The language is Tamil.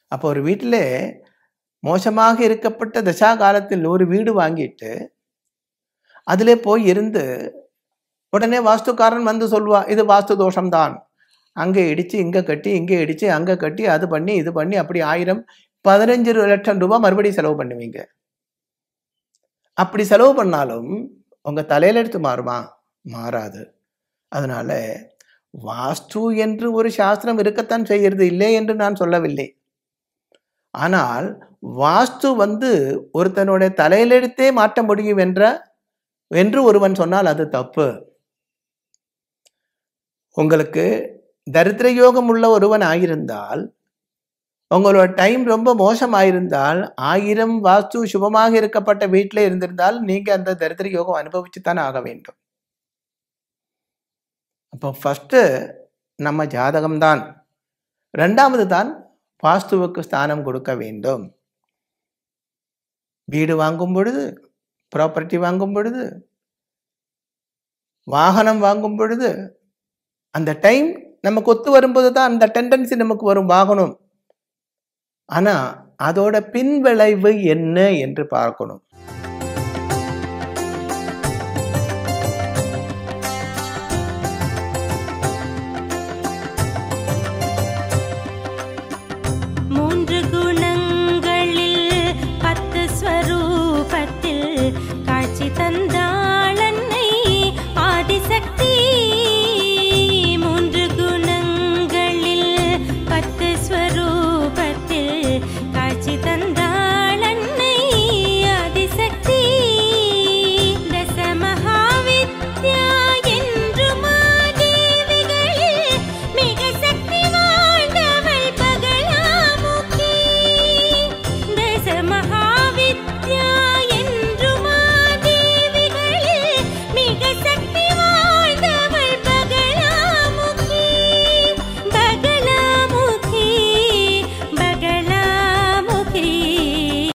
அப்போ ஒரு வீட்டிலே மோசமாக இருக்கப்பட்ட தசா காலத்தில் ஒரு வீடு வாங்கிட்டு அதிலே போய் இருந்து உடனே வாஸ்துக்காரன் வந்து சொல்லுவா இது வாஸ்து தோஷம்தான் அங்கே இடிச்சு இங்கே கட்டி இங்கே இடிச்சு அங்கே கட்டி அது பண்ணி இது பண்ணி அப்படி ஆயிரம் பதினஞ்சு லட்சம் ரூபாய் மறுபடியும் செலவு பண்ணுவீங்க அப்படி செலவு பண்ணாலும் உங்க தலையில எடுத்து மாறுமா மாறாது அதனால வாஸ்து என்று ஒரு சாஸ்திரம் இருக்கத்தான் செய்கிறது இல்லை என்று நான் சொல்லவில்லை ஆனால் வாஸ்து வந்து ஒருத்தனுடைய தலையிலெடுத்தே மாற்ற முடியும் என்ற என்று ஒருவன் சொன்னால் அது தப்பு உங்களுக்கு தரித்திர யோகம் உள்ள ஒருவன் ஆகியிருந்தால் உங்களோட டைம் ரொம்ப மோசமாயிருந்தால் ஆயிரம் வாஸ்து சுபமாக இருக்கப்பட்ட வீட்டில் இருந்திருந்தால் நீங்க அந்த தரித்திர யோகம் அனுபவிச்சுத்தான் ஆக வேண்டும் அப்போ ஃபர்ஸ்ட் நம்ம ஜாதகம்தான் ரெண்டாவது தான் வாஸ்துவுக்கு ஸ்தானம் கொடுக்க வேண்டும் வீடு வாங்கும் பொழுது ப்ராப்பர்ட்டி வாங்கும் பொழுது வாகனம் வாங்கும் பொழுது அந்த டைம் நமக்கு ஒத்து வரும்போது தான் அந்த டெண்டன்சி நமக்கு வரும் வாங்கணும் ஆனா அதோட பின்விளைவு என்ன என்று பார்க்கணும்